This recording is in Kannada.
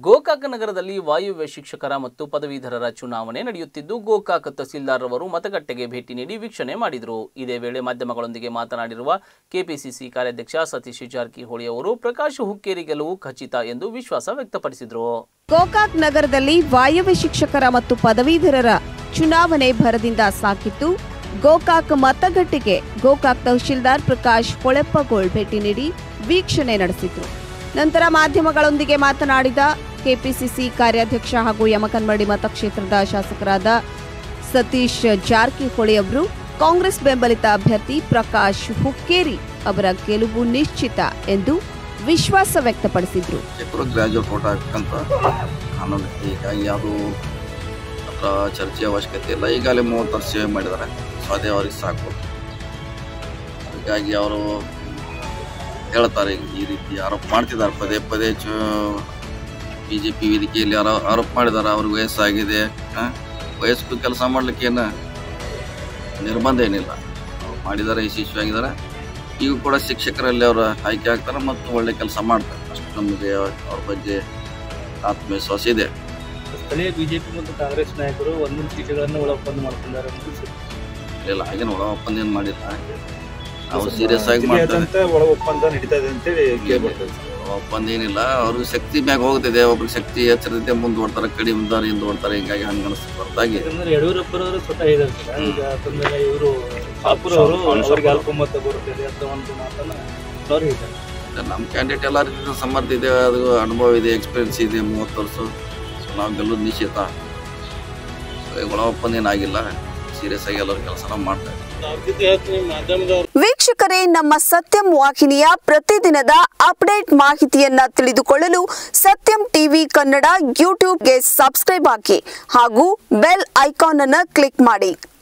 ಗೋಕಾಕ ನಗರದಲ್ಲಿ ವಾಯುವ್ಯ ಶಿಕ್ಷಕರ ಮತ್ತು ಪದವೀಧರರ ಚುನಾವಣೆ ನಡೆಯುತ್ತಿದ್ದು ಗೋಕಾಕ ತಹಸೀಲ್ದಾರ್ ಅವರು ಮತಗಟ್ಟೆಗೆ ಭೇಟಿ ನೀಡಿ ವೀಕ್ಷಣೆ ಮಾಡಿದರು ಇದೇ ವೇಳೆ ಮಾಧ್ಯಮಗಳೊಂದಿಗೆ ಮಾತನಾಡಿರುವ ಕೆಪಿಸಿಸಿ ಕಾರ್ಯಾಧ್ಯಕ್ಷ ಸತೀಶ್ ಜಾರಕಿಹೊಳಿ ಅವರು ಪ್ರಕಾಶ್ ಹುಕ್ಕೇರಿ ಗೆಲುವು ಖಚಿತ ಎಂದು ವಿಶ್ವಾಸ ವ್ಯಕ್ತಪಡಿಸಿದರು ಗೋಕಾಕ್ ನಗರದಲ್ಲಿ ವಾಯವ್ಯ ಶಿಕ್ಷಕರ ಮತ್ತು ಪದವೀಧರರ ಚುನಾವಣೆ ಭರದಿಂದ ಸಾಕಿತ್ತು ಗೋಕಾಕ್ ಮತಗಟ್ಟೆಗೆ ಗೋಕಾಕ್ ತಹಶೀಲ್ದಾರ್ ಪ್ರಕಾಶ್ ಹೊಳೆಪ್ಪಗೋಳ್ ಭೇಟಿ ನೀಡಿ ವೀಕ್ಷಣೆ ನಡೆಸಿದ್ರು ನಂತರ ಮಾಧ್ಯಮಗಳೊಂದಿಗೆ ಮಾತನಾಡಿದ ಕೆಪಿಸಿಸಿ ಕಾರ್ಯಾಧ್ಯಕ್ಷ ಹಾಗೂ ಯಮಕನ್ಮಡಿ ಮತಕ್ಷೇತ್ರದ ಶಾಸಕರಾದ ಸತೀಶ್ ಜಾರಕಿಹೊಳಿ ಅವರು ಕಾಂಗ್ರೆಸ್ ಬೆಂಬಲಿತ ಅಭ್ಯರ್ಥಿ ಪ್ರಕಾಶ್ ಹುಕ್ಕೇರಿ ಅವರ ಗೆಲುವು ನಿಶ್ಚಿತ ಎಂದು ವಿಶ್ವಾಸ ವ್ಯಕ್ತಪಡಿಸಿದ್ರು ಚಿಕ್ಕರು ಗ್ರ್ಯಾಜುಯೇಟ್ ಫೋಟೋ ಹಾಕಂತ ಕಾನೂನು ಹೀಗಾಗಿ ಅದು ಅದರ ಚರ್ಚೆ ಅವಶ್ಯಕತೆ ಇಲ್ಲ ಈಗಾಗಲೇ ಮೂವತ್ತು ವರ್ಷ ಸೇವೆ ಮಾಡಿದ್ದಾರೆ ಸೊ ಅದೇ ಅವ್ರಿಗೆ ಸಾಕು ಹೀಗಾಗಿ ಅವರು ಹೇಳ್ತಾರೆ ಈ ರೀತಿ ಆರೋಪ ಮಾಡ್ತಿದ್ದಾರೆ ಪದೇ ಪದೇ ಚು ಬಿ ಜೆ ಪಿ ವೇದಿಕೆಯಲ್ಲಿ ಆರೋ ಆರೋಪ ಮಾಡಿದ್ದಾರೆ ಅವ್ರಿಗೆ ವಯಸ್ಸಾಗಿದೆ ಆ, ವಯಸ್ಸು ಕೆಲಸ ಮಾಡ್ಲಿಕ್ಕೆ ಏನು ನಿರ್ಬಂಧ ಏನಿಲ್ಲ ಅವ್ರು ಮಾಡಿದ್ದಾರೆ ಯಶಸ್ವಿಯಾಗಿದ್ದಾರೆ ಈಗ ಕೂಡ ಶಿಕ್ಷಕರಲ್ಲಿ ಅವರು ಆಯ್ಕೆ ಆಗ್ತಾರೆ ಮತ್ತು ಒಳ್ಳೆ ಕೆಲಸ ಮಾಡ್ತಾರೆ ಅಷ್ಟು ನಮಗೆ ಅವ್ರ ಬಗ್ಗೆ ಆತ್ಮವಿಶ್ವಾಸ ಇದೆ ಸ್ಥಳೀಯ ಬಿಜೆಪಿ ಮತ್ತು ಕಾಂಗ್ರೆಸ್ ನಾಯಕರು ಒಂದೊಂದು ಸೀಟುಗಳನ್ನು ಒಳ ಒಪ್ಪಂದ ಮಾಡ್ಕೊಂಡಿದ್ದಾರೆ ಅಂತ ಸುದ್ದಿ. ಇಲ್ಲ ಹಾಗೇನು ಒಳ ಒಪ್ಪಂದ ಏನು ಮಾಡಿಲ್ಲ ನಾವು ಸೀರಿಯಸ್ ಆಗಿ ಮಾಡ್ತಾರೆ ಅಂತ ಒಳ ಒಪ್ಪಂದ ನಡೀತಾ ಇದೆ ಅಂತೇಳಿ ಕೇಳ್ಬರ್ತದೆ ಒಳ ಒಪ್ಪಂದ ಏನಿಲ್ಲ ಅವ್ರಿಗೆ ಶಕ್ತಿ ಮ್ಯಾಗ ಹೋಗ್ತಿದೆ ಒಬ್ರಿಗೆ ಶಕ್ತಿ ಹೆಚ್ಚಿರುತ್ತೆ ಮುಂದುವರ್ತಾರೆ ಕಡಿಮೆ ಇದ್ದಾರೆ ಹಿಂದುವರ್ತಾರೆ ಹಿಂಗಾಗಿ ಹಂಗೆ ಅನಿಸ್ತದೆ ಹೊರತಾಗಿ ಯಾಕಂದ್ರೆ ಯಡಿಯೂರಪ್ಪರವರು ಸ್ವತಃ ಹೇಳಿದ್ರು ಸರ್. ಈಗ ತಂದ್ರೆ ಇವರು ಶಾಪುರ್ ಅವರು ಅವರಿಗೆ ಅಲ್ಪ ಮತ ಬರುತ್ತದೆ ಅಂತ ಒಂದು ಮಾತನ್ನ ಅವ್ರು ಹೇಳಿದ್ದಾರೆ ನಮ್ಮ ಕ್ಯಾಂಡಿಡೇಟ್ ಎಲ್ಲ ರೀತಿಯ ಸಮರ್ಥ ಇದೆ ಅದು ಅನುಭವ ಇದೆ ಎಕ್ಸ್ಪೀರಿಯನ್ಸ್ ಇದೆ ಮೂವತ್ತು ವರ್ಷ ಸೊ ನಾವು ಗೆಲ್ಲೋದು ನಿಶ್ಚಿತ ಸೊ, ಒಳ ಒಪ್ಪಂದ ಏನಾಗಿಲ್ಲ ಸೀರಿಯಸ್ ಆಗಿ ಎಲ್ಲರೂ ಕೆಲಸ ಮಾಡ್ತಾರೆ ವೀಕ್ಷಕರೇ ನಮ್ಮ ಸತ್ಯಂ ವಾಹಿನಿಯ ಪ್ರತಿದಿನದ ಅಪ್ಡೇಟ್ ಮಾಹಿತಿಯನ್ನ ತಿಳಿದುಕೊಳ್ಳಲು ಸತ್ಯಂ ಟಿವಿ ಕನ್ನಡ ಯೂಟ್ಯೂಬ್ಗೆ ಸಬ್ಸ್ಕ್ರೈಬ್ ಹಾಕಿ ಹಾಗೂ ಬೆಲ್ ಐಕಾನ್ ಅನ್ನು ಕ್ಲಿಕ್ ಮಾಡಿ